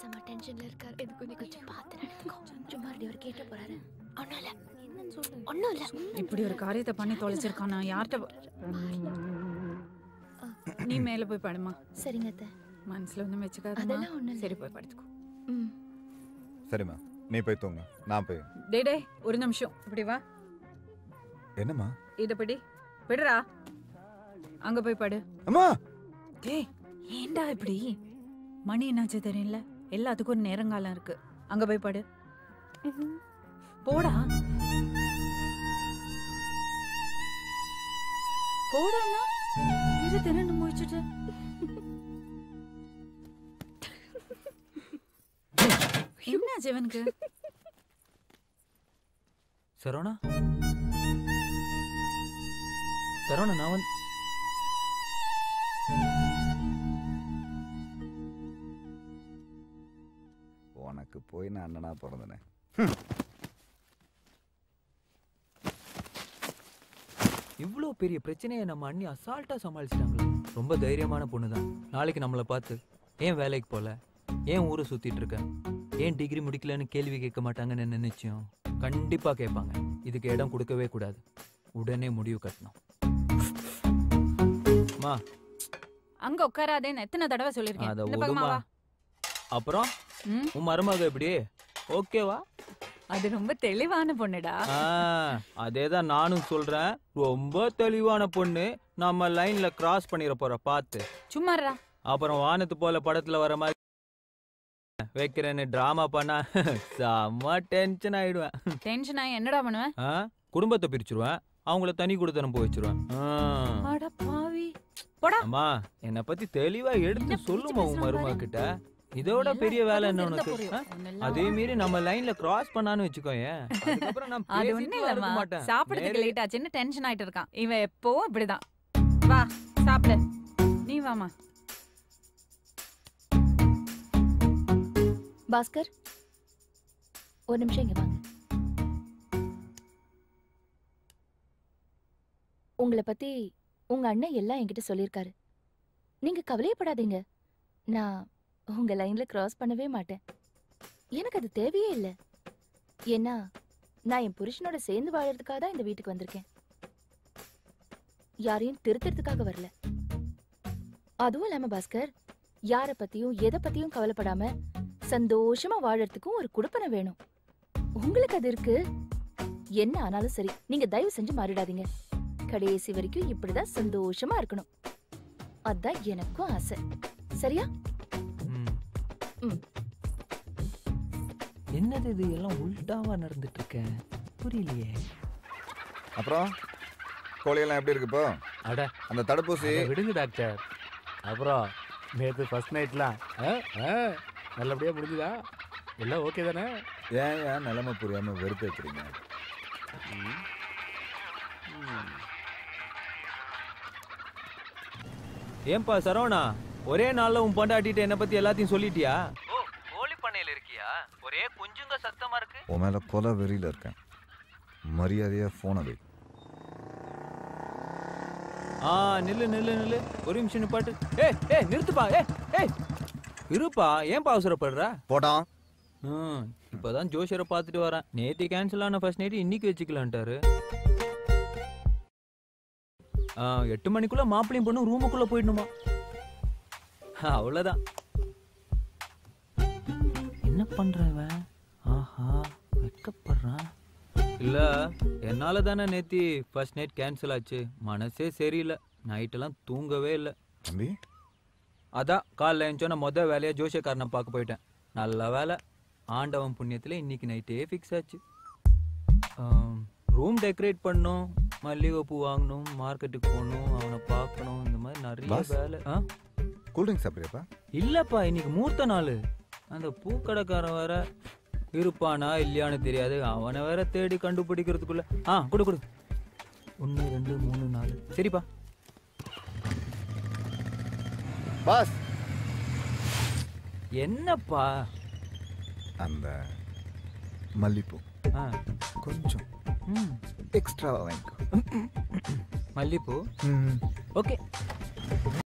செம டென்ஷன்ல இருக்காரு எதுக்கு நீ கொஞ்சம் பார்த்து நடந்துக்கோ சும்மா அப்படி அவர் கேட்ட போறாரு ஒண்ணும் இல்ல என்னன்னு சொல்லு ஒண்ணும் இல்ல இப்படி ஒரு காரியத்தை பண்ணி தொலைச்சிருக்கான் நான் யார்கிட்ட போ- நீ மேல போய் படுமா சரிங்க அத்தை மனசுல ஒண்ணும் வச்சுக்காதமா அதெல்லாம் ஒண்ணும் இல்ல. சரி போய் படுத்துக்கோ ம் சரிம்மா நீ போய் தூங்க நான் போய் டே டே ஒரு நிமிஷம் இப்படி வா என்னம்மா இத படி விடுறா அங்க போய் படு அம்மா டேய் ஏன்டா இப்படி மணி என்னாச்சு தெரியல எல்லாத்துக்கும் ஒரு நேரங்காலம் இருக்கு அங்க போய் படு போடா போடாண்ணா இது தின்னு முடிச்சுட்டு என்னாச்சு இவனுக்கு சரவணா சரவணா நான் வந்து உனக்கு போய் நான் அண்ணனா பிறந்தனே இவ்வளோ பெரிய பிரச்சனையை நம்ம அண்ணி அசால்ட்டா சமாளிச்சிட்டாங்களே ரொம்ப தைரியமான பொண்ணு தான் நாளைக்கு நம்மளை பார்த்து ஏன் வேலைக்கு போல ஏன் ஊரை சுத்திட்டு இருக்க ஏன் டிகிரி முடிக்கலன்னு கேள்வி கேட்க மாட்டாங்கன்னு என்ன நிச்சயம் கண்டிப்பா கேட்பாங்க இதுக்கு இடம் கொடுக்கவே கூடாது உடனே முடிவு கட்டணும் அம்மா அங்க உட்காராதேன்னு எத்தனை தடவை சொல்லிருக்கேன் அத இந்த பக்கமா விடுமா வா அப்புறம் ம், உன் மருமக எப்படி ஓகேவா அது ரொம்ப தெளிவான பொண்ணுடா அதே தான் நானும் சொல்றேன் ரொம்ப தெளிவான பொண்ணு நம்ம லைன்ல கிராஸ் பண்ணிட போற பார்த்து சும்மாறா அப்புறம் வானத்து போல படத்துல வர மாதிரி வைக்கிறேன்னு டிராமா பண்ணா செம்ம டென்ஷன் ஆயிடுவேன் டென்ஷன் ஆகி என்னடா பண்ணுவேன் ஆ? குடும்பத்தை பிரிச்சிருவேன் அவங்கள தனி கொடுத்தனம் போய் வச்சிருவேன் ஆ. அட பாவி போடா அம்மா என்னை பத்தி தெளிவா எடுத்து என்ன சொல்லுமா பிடிச்சு உன் மருமக பேசுறான் கிட்ட இதோட பெரிய வேலை என்ன தெரிஞ்சா உனக்கு புரியும். ஆ? ஒண்ணும் அதே இல்ல. மீறி நம்ம லைன்ல கிராஸ் பண்ணான்னு வச்சுக்கோயேன் அதுக்கப்புறம் நான் அது பேசிட்டு ஒண்ணு இருக்க இல்லம்மா மாட்டேன் சாப்பிடறதுக்கு நேரே- லேட் ஆச்சுன்னு டென்ஷன் ஆயிட்டு இருக்கான் இவன் எப்பவும் இப்படிதான் வா சாப்பிடு நீ வாமா பாஸ்கர் ஒரு நிமிஷம் இங்க வாங்க உங்களை பத்தி உங்க அண்ணன் எல்லாம் என்கிட்ட சொல்லியிருக்காரு நீங்க கவலையப்படாதீங்க நான் உங்க லைன்ல கிராஸ் பண்ணவே மாட்டேன் எனக்கு அது தேவையே இல்லை ஏன்னா நான் என் புருஷனோட சேர்ந்து வாழறதுக்காக தான் இந்த வீட்டுக்கு வந்திருக்கேன் யாரையும் திருத்துறதுக்காக வரல அதுவும் இல்லாம பாஸ்கர் யார பத்தியும் எதை பத்தியும் கவலைப்படாம சந்தோஷமா வாழறதுக்கும் ஒரு குடுப்பனை வேணும் உங்களுக்கு அது இருக்கு என்ன ஆனாலும் சரி நீங்க தயவு செஞ்சு மாறிடாதீங்க கடைசி வரைக்கும் இப்படிதான் சந்தோஷமா இருக்கணும் அதான் எனக்கும் ஆசை சரியா ம். ம். என்னது இது எல்லாம் உல்டாவா நடந்துட்டு இருக்க புரியலையே அப்புறம் கோழியெல்லாம் எப்படி இருக்கு இப்போ அட அந்த தடுப்பூசி அட விடுங்க டாக்டர் அப்புறம் நேற்று ஃபர்ஸ்ட் நைட்லாம் நல்லபடியாக முடிஞ்சுதா எல்லாம் ஓகே தானே ஏன் ஏன் நிலைமை புரியாம வெறுப்பு வைக்கிறீங்க ஏன்பா சரவணா ஒரே நாள்ல உன் பொண்டாட்டிட்ட என்ன பத்தி எல்லாத்தையும் சொல்லிட்டியா ஓ கோழி பண்ணையில இருக்கியா ஒரே குஞ்சுங்க சத்தமா இருக்கு உன் மேல கொலை வெறியில இருக்கேன் மரியாதையா போனை வை ஆ நில்லு நில்லு நில்லு ஒரு நிமிஷம் நிப்பாட்டு ஏய் ஏய் நிறுத்துப்பா ஏய் ஏய் இருப்பா ஏன்பா அவசரப்படுற போட்டான் ம் இப்பதான் ஜோஷியரை பார்த்துட்டு வரேன் நேத்தி கேன்சல் ஆன ஃபர்ஸ்ட் நைட் இன்னைக்கு வச்சுக்கலான்ட்டாரு ஆ எட்டு மணிக்குள்ள மாப்பிளையும் பொண்ணு ரூமுக்குள்ள போயிடணுமா அவ்வளவுதான் என்ன பண்றான் இவன் ஆஹா வெக்கப்படுறான் இல்ல என்னால தானே நேத்தி ஃபர்ஸ்ட் நைட் கேன்சல் ஆச்சு மனசே சரியில்லை நைட்டெல்லாம் தூங்கவே இல்லை தம்பி அதான் காலைல எழுந்தோன்னே மொதல் வேலையாக ஜோசியக்காரனை பார்க்க போயிட்டேன் நல்ல வேலை ஆண்டவன் புண்ணியத்தில் இன்னைக்கு நைட்டே ஃபிக்ஸ் ஆச்சு ரூம் டெக்கரேட் பண்ணணும் மல்லிகைப்பூ வாங்கணும் மார்க்கெட்டுக்கு போகணும் அவனை பார்க்கணும் இந்த மாதிரி நிறைய Boss. வேலை ஆ கூல்ட்ரிங்க்ஸ் சாப்பிட்றியாப்பா இல்லைப்பா இன்னைக்கு மூர்த்த நாள் அந்த பூக்கடைக்காரன் வேற இருப்பானா இல்லையான்னு தெரியாது அவனை வேற தேடி கண்டுபிடிக்கிறதுக்குள்ள ஆ கொடு கொடு ஒன்று ரெண்டு மூணு நாலு சரிப்பா பாஸ் என்னப்பா அந்த மல்லிப்பூ ஆ கொஞ்சம் ம் எக்ஸ்ட்ரா வாங்கிக்கோ மல்லிப்பூ ம் ஓகே